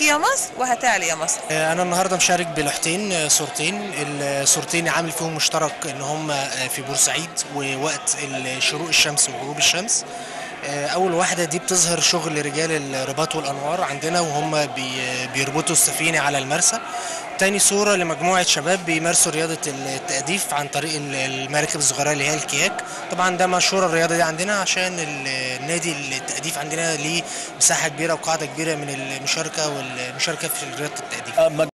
يا مصر وهتعلي يا مصر انا النهارده مشارك بلوحتين صورتين الصورتين عامل فيهم مشترك ان هم في بورسعيد ووقت شروق الشمس وغروب الشمس اول واحده دي بتظهر شغل رجال الرباط والانوار عندنا وهم بيربطوا السفينه على المرسى تاني صورة لمجموعة شباب بيمارسوا رياضة التأديف عن طريق المراكب الصغيرة اللي هي الكياك طبعا ده مشهورة الرياضة دي عندنا عشان النادي التأديف عندنا ليه مساحة كبيرة وقاعدة كبيرة من المشاركة والمشاركة في رياضة التأديف